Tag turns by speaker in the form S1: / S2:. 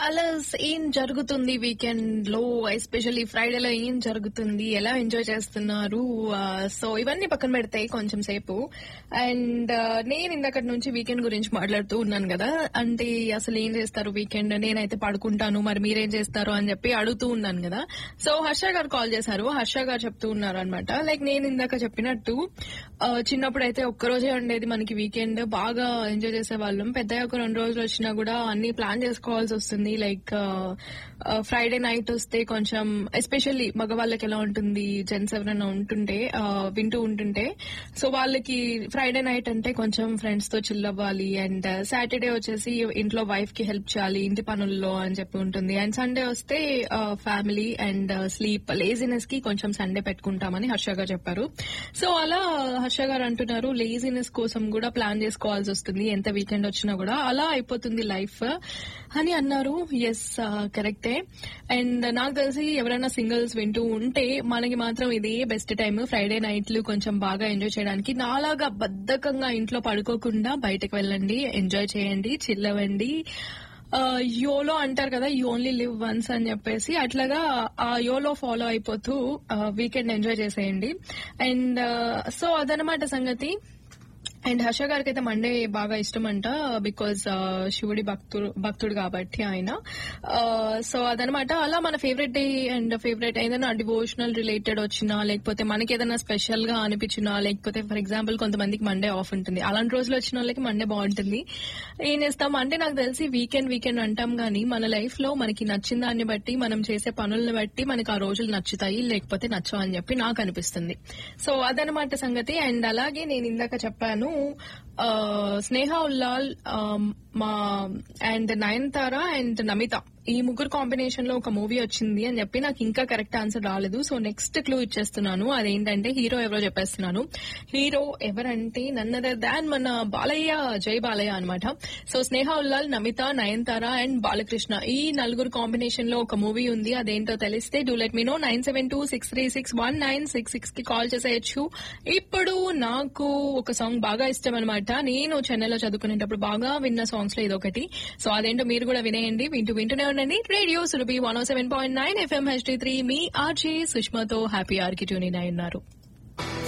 S1: callers ఏం జరుగుతుంది weekend లో ఎస్పెషల్లీ ఫ్రైడేలో ఏం జరుగుతుంది ఎలా ఎంజాయ్ చేస్తున్నారు సో ఇవన్నీ పక్కన పెడతాయి కొంచెం సేపు అండ్ నేను ఇందక్కడి నుంచి వీకెండ్ గురించి మాట్లాడుతూ ఉన్నాను కదా అంటే అసలు ఏం చేస్తారు వీకెండ్ నేనైతే పడుకుంటాను మరి మీరేం చేస్తారు అని చెప్పి అడుగుతూ ఉన్నాను కదా సో హర్ష గారు కాల్ చేశారు హర్ష గారు చెప్తూ ఉన్నారు అనమాట లైక్ నేను ఇందాక చెప్పినట్టు ఆ, చిన్నప్పుడు అయితే ఒక్కరోజే ఉండేది మనకి వీకెండ్ బాగా ఎంజాయ్ చేసే వాళ్ళం పెద్ద ఒక రెండు రోజులు వచ్చినా కూడా అన్ని ప్లాన్ చేసుకోవాల్సి వస్తుంది లైక్ ఫ్రైడే నైట్ వస్తే కొంచెం ఎస్పెషల్లీ మగవాళ్ళకి ఎలా ఉంటుంది జెంట్స్ ఎవరైనా ఉంటుంటే ఆ, వింటూ ఉంటుంటే సో వాళ్ళకి ఫ్రైడే నైట్ అంటే కొంచెం ఫ్రెండ్స్ తో చిల్ అవ్వాలి అండ్ సాటర్డే వచ్చేసి ఇంట్లో వైఫ్ కి హెల్ప్ చేయాలి ఇంటి పనుల్లో అని చెప్పి ఉంటుంది అండ్ సండే వస్తే ఫ్యామిలీ అండ్ స్లీప్ లేజినెస్ కి కొంచెం సండే పెట్టుకుంటామని హర్ష గారు చెప్పారు సో అలా హర్ష గారు అంటున్నారు లేజినెస్ కోసం కూడా ప్లాన్ చేసుకోవాల్సి వస్తుంది ఎంత వీకెండ్ వచ్చినా కూడా అలా అయిపోతుంది లైఫ్ అని అన్నారు ఎస్ కరెక్టే అండ్ నాకు తెలిసి ఎవరైనా సింగిల్స్ వింటూ ఉంటే మనకి మాత్రం ఇదే బెస్ట్ టైం ఫ్రైడే నైట్లు కొంచెం బాగా ఎంజాయ్ చేయడానికి నాలాగా బద్ధకంగా ఇంట్లో పడుకోకుండా బయటకు వెళ్ళండి ఎంజాయ్ చేయండి చిల్ అవ్వండి యోలో అంటారు కదా యూ ఓన్లీ లివ్ వన్స్ అని చెప్పేసి అట్లాగా ఆ యోలో ఫాలో అయిపోతూ వీకెండ్ ఎంజాయ్ చేసేయండి అండ్ సో అదనమాట సంగతి అండ్ హర్ష గారికి అయితే మండే బాగా ఇష్టం అంట బికాజ్ శివుడి భక్తుడు భక్తుడు కాబట్టి ఆయన సో అదనమాట అలా మన ఫేవరెట్ డే అండ్ ఫేవరెట్ ఏదైనా డివోషనల్ రిలేటెడ్ వచ్చినా లేకపోతే మనకి ఏదైనా స్పెషల్ గా అనిపించినా లేకపోతే ఫర్ ఎగ్జాంపుల్ కొంతమందికి మండే ఆఫ్ ఉంటుంది అలాంటి రోజులు వచ్చిన వాళ్ళకి మండే బాగుంటుంది ఏం చేస్తాం అంటే నాకు తెలిసి వీకెండ్ వీకెండ్ అంటాం కానీ మన లైఫ్ లో మనకి నచ్చిన దాన్ని బట్టి మనం చేసే పనులను బట్టి మనకి ఆ రోజులు నచ్చుతాయి లేకపోతే నచ్చవు అని చెప్పి నాకు అనిపిస్తుంది సో అదనమాట సంగతి అండ్ అలాగే నేను ఇందాక చెప్పాను ఆ, స్నేహ ఉల్లాల్ ఆ, మా అండ్ నయనతార అండ్ నమిత ఈ ముగ్గురు కాంబినేషన్ లో ఒక మూవీ వచ్చింది అని చెప్పి నాకు ఇంకా కరెక్ట్ ఆన్సర్ రాలేదు సో నెక్స్ట్ క్లూ ఇచ్చేస్తున్నాను అదేంటంటే హీరో ఎవరో చెప్పేస్తున్నాను హీరో ఎవరంటే నన్నదర్ దాన్ మన బాలయ్య జై బాలయ్య అనమాట సో స్నేహ ఉల్లాల్ నమిత నయనతార అండ్ బాలకృష్ణ ఈ నలుగురు కాంబినేషన్ లో ఒక మూవీ ఉంది అదేంటో తెలిస్తే do let me know nine seven two six three six one nine six six కి కాల్ చేసేయచ్చు ఇప్పుడు నాకు ఒక సాంగ్ బాగా ఇష్టం అనమాట నేను చెన్నైలో చదువుకునేటప్పుడు బాగా విన్న సాంగ్స్ లో ఇదొకటి సో అదేంటో మీరు కూడా వినేయండి వింటూ వింటూనే ఉండండి radio Surabhi one seven point nine FM HD three మీ ఆర్జే సుష్మాతో హ్యాపీ ఆర్కి ట్యూన్ అయి ఉన్నారు